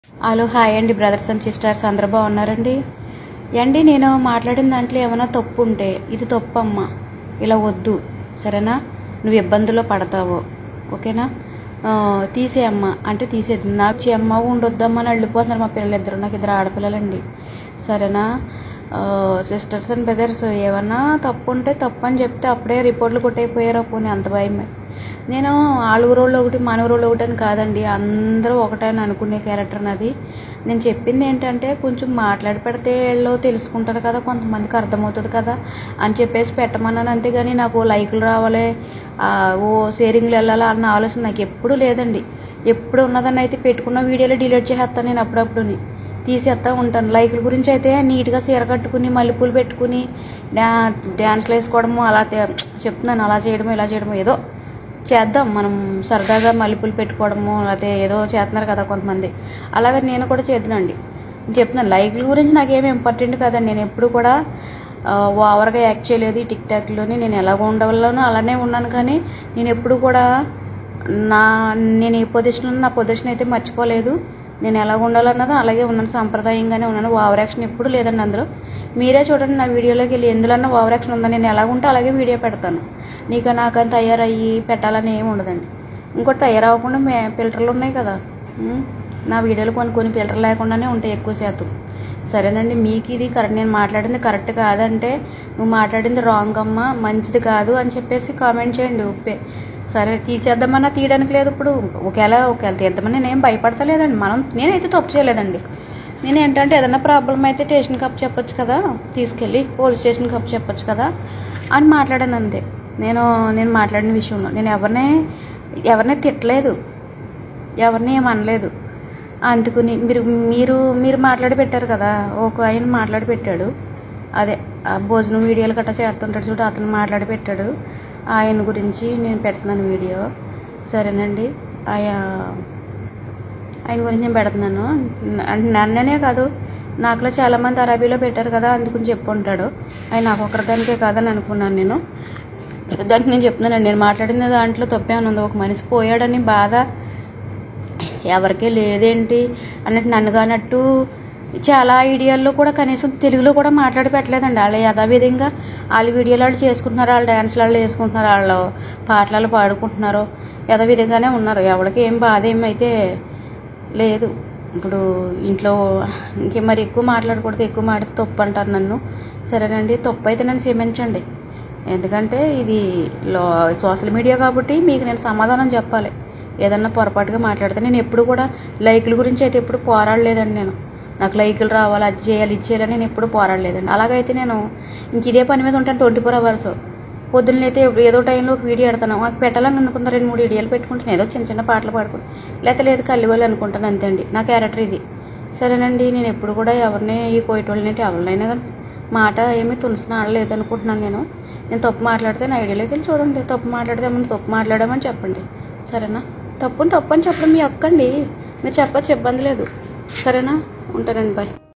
hello hi అండి brothers and sisters అందరూ బాగున్నారండి అండి నేను మాట్లాడిన దాంట్లో ఏమైనా తప్పు ఉంటే ఇది తప్పు అమ్మా ఇలా వద్దు సరేనా నువ్వు ఇబ్బందుల్లో పడతావు ఓకేనా ఆ, తీసేయమ్మా అంటే తీసేది నాకు చెమ్మ ఉండొద్దమ్మా అని వెళ్ళిపోతున్నారు మా పిల్లలిద్దరు నాకు ఇద్దరు ఆడపిల్లలండి సరేనా సిస్టర్స్ అండ్ బ్రదర్స్ ఏమన్నా తప్పు ఉంటే తప్పు అని చెప్తే అప్పుడే రిపోర్ట్లు కొట్టయిపోయారో పోనీ అంత భయమే నేను ఆలుగురోళ్ళు ఒకటి మనవరోళ్ళు ఒకటి అని కాదండి అందరూ ఒకటే అని అనుకునే క్యారెక్టర్ నాది నేను చెప్పింది ఏంటంటే కొంచెం మాట్లాడి పెడితే వీళ్ళు తెలుసుకుంటారు కదా కొంతమందికి అర్థమవుతుంది కదా అని చెప్పేసి పెట్టమన్నాను అంతేగాని నాకు లైకులు రావాలి ఆ, ఓ షేరింగ్లు వెళ్ళాలి అన్న ఆలోచన నాకు ఎప్పుడూ లేదండి ఎప్పుడు ఉన్నదాన్ని అయితే పెట్టుకున్న వీడియోలో డిలీట్ చేసేస్తాను నేను అప్పుడప్పుడుని తీసేస్తా ఉంటాను లైకుల గురించి అయితే నీట్గా చీర కట్టుకుని మల్లెపూలు పెట్టుకుని డ్యా డ్యాన్స్లు వేసుకోవడము అలా తే- చెప్తున్నాను అలా చేయడము ఇలా చేయడము ఏదో చేద్దాం మనం సరదాగా మల్లెపూలు పెట్టుకోవడము లేకపోతే ఏదో చేస్తున్నారు కదా కొంతమంది అలాగే నేను కూడా చేద్దానండి చెప్తున్నాను లైక్ల గురించి నాకేమి ఇంపార్టెంట్ కాదండి నేను ఎప్పుడు కూడా ఆ, ఓవర్గా యాక్ట్ చేయలేదు ఈ టిక్ టాక్లోని నేను ఎలాగో ఉండవల్లోనో అలానే ఉన్నాను కానీ నేను ఎప్పుడు కూడా నా నేను ఏ పొజిషన్లో నా పొజిషన్ అయితే మర్చిపోలేదు నేను ఎలా ఉండాలన్నదో అలాగే ఉన్నాను సాంప్రదాయంగానే ఉన్నాను ఓవర్ యాక్షన్ ఎప్పుడు లేదండి అందులో మీరే చూడండి నా వీడియోలోకి వెళ్ళి ఎందులన్నా ఓవర్ యాక్షన్ ఉందా నేను ఎలా ఉంటే అలాగే వీడియో పెడతాను నీకు నాకని తయారయ్యి పెట్టాలని ఏమి ఉండదండి ఇంకోటి తయారవ్వకుండా మే ఫిల్టర్లు ఉన్నాయి కదా ఉమ్, నా వీడియోలు కొన్ని కొన్ని ఫిల్టర్ లేకుండానే ఉంటాయి ఎక్కువ శాతం సరేనండి మీకు ఇది కరెక్ట్ నేను మాట్లాడింది కరెక్ట్ కాదంటే నువ్వు మాట్లాడింది రాంగ్ అమ్మా మంచిది కాదు అని చెప్పేసి కామెంట్ చేయండి ఉప్పే సరే తీసేద్దామన్నా తీయడానికి లేదు ఇప్పుడు ఒకవేళ ఒకవేళ తీద్దామని నేనేం భయపడతలేదండి మనం నేనైతే తప్పు చేయలేదండి నేను ఏంటంటే ఏదైనా ప్రాబ్లం అయితే స్టేషన్ కప్ చెప్పొచ్చు కదా తీసుకెళ్ళి పోలీస్ స్టేషన్ కప్ చెప్పొచ్చు కదా అని మాట్లాడాను అంతే నేను నేను మాట్లాడిన విషయంలో నేను ఎవరిని ఎవరిని తిట్టలేదు ఎవరిని ఏం అనలేదు అందుకుని మీరు మీరు మీరు మాట్లాడి పెట్టారు కదా ఒక ఆయన మాట్లాడి పెట్టాడు అదే ఆ భోజనం వీడియోలు గట్రా చేస్తుంటాడు చూడు అతను మాట్లాడి పెట్టాడు ఆయన గురించి నేను పెడుతున్నాను వీడియో సరేనండి ఆయా ఆయన గురించి నేను పెడుతున్నాను న- నన్ననే కాదు నాకులో చాలామంది అరబీలో పెట్టారు కదా అందుకని చెప్పుంటాడు ఆయన నాకు ఒకరిదానికే కాదని అనుకున్నాను నేను దానికి నేను చెప్తున్నానండి నేను మాట్లాడిన దాంట్లో తప్పేమని ఉంది ఒక మనిషి పోయాడని బాధ ఎవరికీ లేదేంటి అన్నట్టు నన్ను కానట్టు చాలా ఐడియాల్లో కూడా కనీసం తెలుగులో కూడా మాట్లాడి పెట్టలేదండి వాళ్ళు యథావిధంగా వాళ్ళ వీడియోలు వాళ్ళు చేసుకుంటున్నారు వాళ్ళ డ్యాన్స్లు వాళ్ళు వేసుకుంటున్నారు వాళ్ళు పాటలు వాళ్ళు పాడుకుంటున్నారు యథావిధంగానే ఉన్నారు ఎవరికి ఏం బాధ ఏమైతే లేదు ఇప్పుడు ఇంట్లో ఇంకే మరి ఎక్కువ మాట్లాడకూడదు ఎక్కువ మాట్లాడితే తప్పు అంటారు నన్ను సరేనండి తప్పు అయితే నన్ను క్షమించండి ఎందుకంటే ఇది లో సోషల్ మీడియా కాబట్టి మీకు నేను సమాధానం చెప్పాలి ఏదన్నా పొరపాటుగా మాట్లాడితే నేను ఎప్పుడు కూడా లైకుల గురించి అయితే ఎప్పుడు పోరాడలేదండి నేను నాకు లైకులు రావాలి అది చేయాలి ఇది చేయాలని నేను ఎప్పుడు పోరాడలేదండి అలాగైతే నేను ఇంక ఇదే పని మీద ఉంటాను ట్వంటీ ఫోర్ అవర్స్ పొద్దున్న అయితే ఏదో టైంలో ఒక వీడియో పెడతాను మాకు పెట్టాలని అనుకున్న రెండు మూడు వీడియోలు పెట్టుకుంటాను ఏదో చిన్న చిన్న పాటలు పాడుకుంటాను లేకపోతే లేదు కల్లివాలి అనుకుంటాను అంతే అండి నా క్యారెక్టర్ ఇది సరేనండి నేను ఎప్పుడు కూడా ఎవరిని ఈ కోయటోళ్ళని ఎవరినైనా కానీ మాట ఏమీ తులసిన ఆడలేదు అనుకుంటున్నాను నేను నేను తప్పు మాట్లాడితే నా ఐడియాలోకి వెళ్ళి చూడండి తప్పు మాట్లాడితే ఏమన్నా తప్పు మాట్లాడామని చెప్పండి సరేనా తప్పుని తప్పు అని చెప్పడం మీ అక్కండి మీరు చెప్పచ్చు ఇబ్బంది లేదు సరేనా ఉంటానండి బాయ్